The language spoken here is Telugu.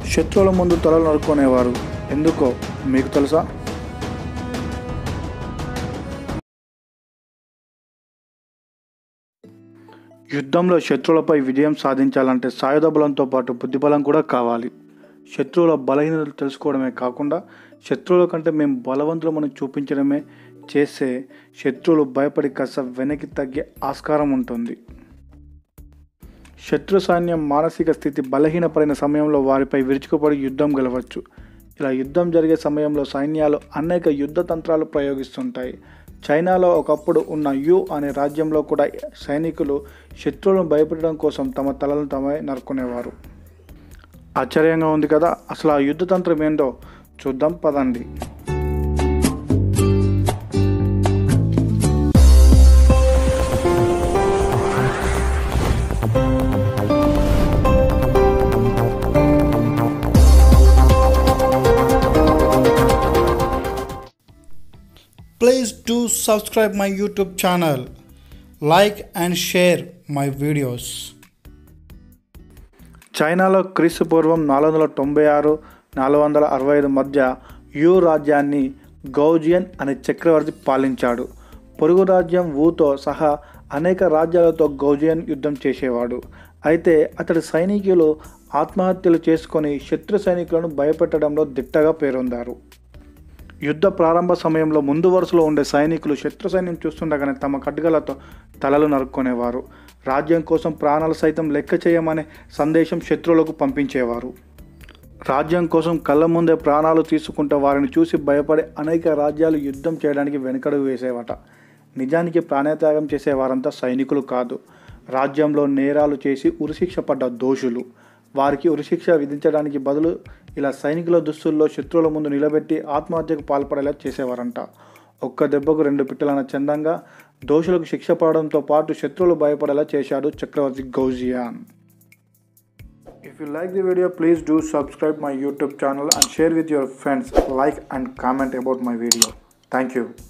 శత్రువుల ముందు తలలు నరుక్కునేవారు ఎందుకో మీకు తెలుసా యుద్ధంలో శత్రువులపై విజయం సాధించాలంటే సాయుధ బలంతో పాటు బుద్ధిబలం కూడా కావాలి శత్రువుల బలహీనతలు తెలుసుకోవడమే కాకుండా శత్రువుల కంటే మేము బలవంతులమని చూపించడమే చేస్తే శత్రువులు భయపడి కాస్త వెనక్కి తగ్గే ఆస్కారం ఉంటుంది శత్రు సైన్యం మానసిక స్థితి బలహీనపడిన సమయంలో వారిపై విరుచుకుపడి యుద్ధం గెలవచ్చు ఇలా యుద్ధం జరిగే సమయంలో సైన్యాలు అనేక యుద్ధ తంత్రాలు ప్రయోగిస్తుంటాయి చైనాలో ఒకప్పుడు ఉన్న యు అనే రాజ్యంలో కూడా సైనికులు శత్రువులను భయపెట్టడం కోసం తమ తలలను తమే నరుకునేవారు ఆశ్చర్యంగా ఉంది కదా అసలు ఆ యుద్ధ తంత్రం ఏంటో చూద్దాం పదండి Please do subscribe my YouTube channel, like and share my videos. చైనాలో క్రీస్తు పూర్వం నాలుగు వందల తొంభై ఆరు నాలుగు వందల అరవై ఐదు మధ్య యు రాజ్యాన్ని గౌజియన్ అనే చక్రవర్తి పాలించాడు పొరుగు రాజ్యం ఊతో సహా అనేక రాజ్యాలతో గౌజియన్ యుద్ధం చేసేవాడు అయితే అతడి సైనికులు ఆత్మహత్యలు చేసుకొని శత్రు సైనికులను భయపెట్టడంలో దిట్టగా పేరొందారు యుద్ధ ప్రారంభ సమయంలో ముందు వరుసలో ఉండే సైనికులు శత్రు సైన్యం చూస్తుండగానే తమ ఖడ్గలతో తలలు నరుక్కునేవారు రాజ్యం కోసం ప్రాణాలు సైతం లెక్క చేయమనే సందేశం శత్రువులకు పంపించేవారు రాజ్యం కోసం కళ్ళ ముందే ప్రాణాలు తీసుకుంటే వారిని చూసి భయపడే అనేక రాజ్యాలు యుద్ధం చేయడానికి వెనుకడుగు వేసేవట నిజానికి ప్రాణత్యాగం చేసేవారంతా సైనికులు కాదు రాజ్యంలో నేరాలు చేసి ఉరిశిక్ష పడ్డ దోషులు వారికి ఉరిశిక్ష విధించడానికి బదులు ఇలా సైనికుల దుస్తుల్లో శత్రువుల ముందు నిలబెట్టి ఆత్మహత్యకు పాల్పడేలా చేసేవారంట ఒక్క దెబ్బకు రెండు పిట్టలన్న చందంగా దోషులకు శిక్ష పడడంతో పాటు శత్రువులు భయపడేలా చేశాడు చక్రవర్తి గౌజియాన్ If you like the video, please do subscribe my YouTube channel and share with your friends. Like and comment about my video. Thank you.